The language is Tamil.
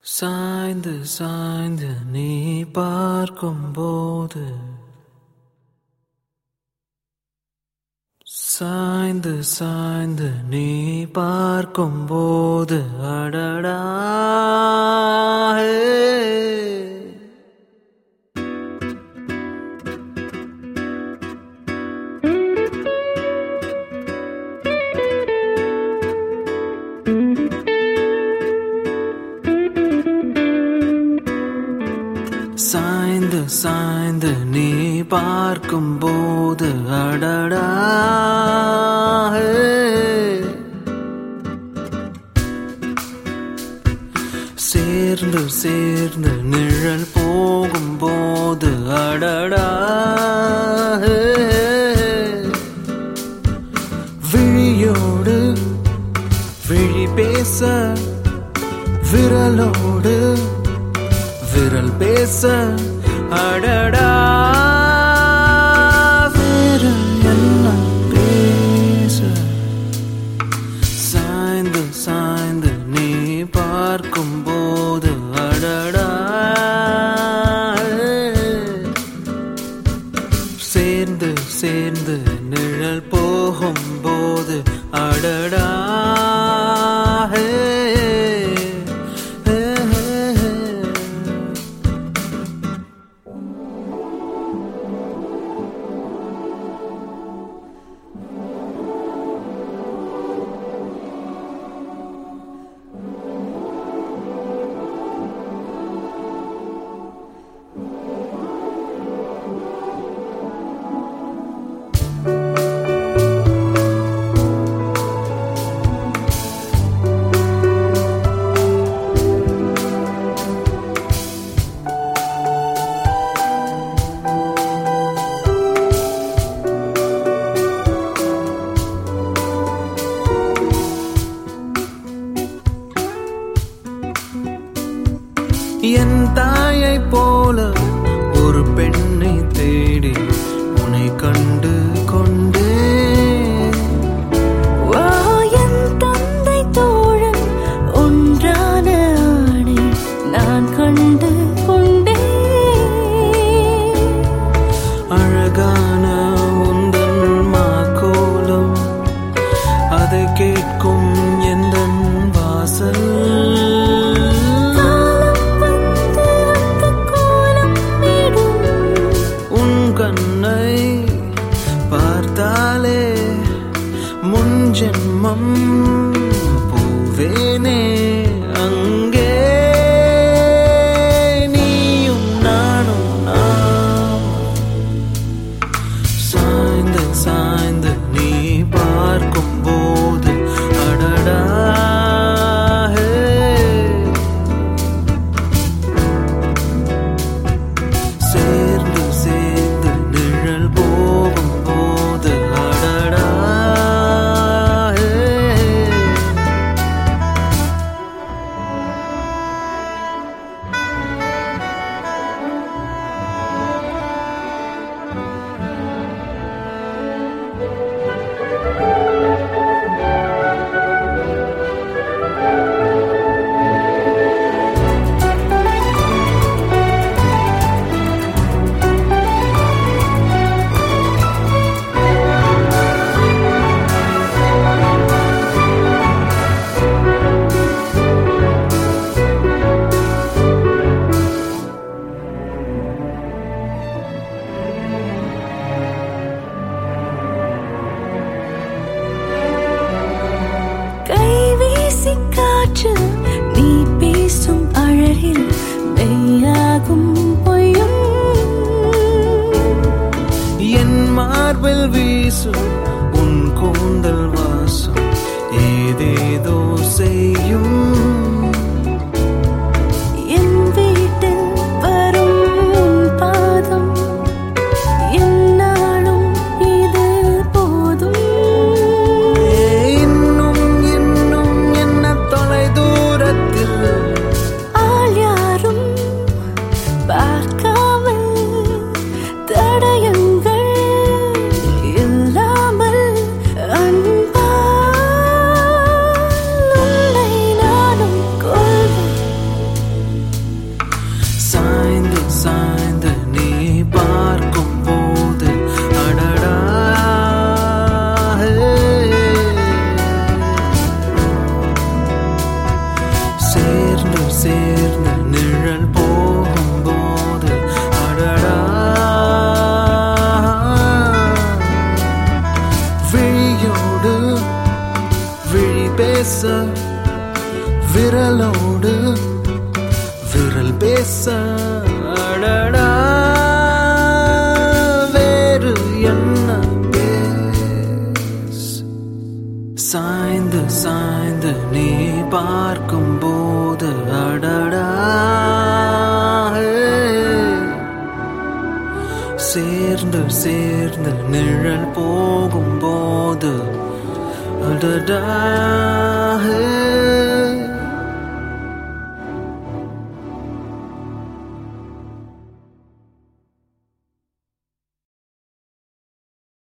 சாய்ந்து சாய்ந்து நீ பார்க்கும்போது சாய்ந்து சாய்ந்து நீ பார்க்கும்போது அடடா ஹே. சாய்ந்து சாய்ந்து நீ பார்க்கும்போது அடடா ஹே. சேர்ந்து சேர்ந்து நிழல் போகும்போது அடடா ஹே. விழியோடு விழி பேச விரலோடு விரல் பேச அடடா விரல் எல்லாம் பேச சாய்ந்து சாய்ந்து நீ பார்க்கும்போது அடடா சேர்ந்து சேர்ந்து நிழல் போகும்போது அடடா ஹே, ஹே, ஹே, ஹே. என் தாயை போல ஒரு பெண்ணை தேடி உன்னை கண்டு கொண்டே வா என் தந்தை தோழன் ஒன்றான ஆணை நான் கண்டு கொண்டேன் அழகான உந்தன் மாக்கோலம் அதை கேட்கும் எந்த வாசல் காலம் வந்து அந்த கோலம் விடும் உன் கண்ணை பார்த்தாலே முன் ஜென்மம் போவேனே அங்கே நீயும் நானும் நாம் சாய்ந்து சாய்ந்து நீ பார்க்கும்போது அடடா ஹே. சேர்ந்து சேர்ந்து நிழல் போகும்போது அடடா ஹே. கைவீசி காற்று நீ பேசும் அழகில் மெய்யாகும் பொய்யும் என் மார்பில் வீசும் உன் கூந்தல் வாசம் ஏதேதோ செய்யும் என் வீட்டில் வரும் உன் பாதம் என்னாலும் இது போதும் இன்னும் இன்னும் என்ன தொலை தூரத்தில் ஆள் யாரும் பார்க்காமல் தடயங்கள் இல்லாமல் அன்பே சேர்ந்து நிழல் போகும்போது அடடா விழியோடு விழி பேச விரலோடு விரல் பேச அடடா வேறு என்ன பேச சாய்ந்து சாய்ந்து நீ பார்க்கும் போது அடடா சேர்ந்து சேர்ந்து நிழல் போகும் போது அடடா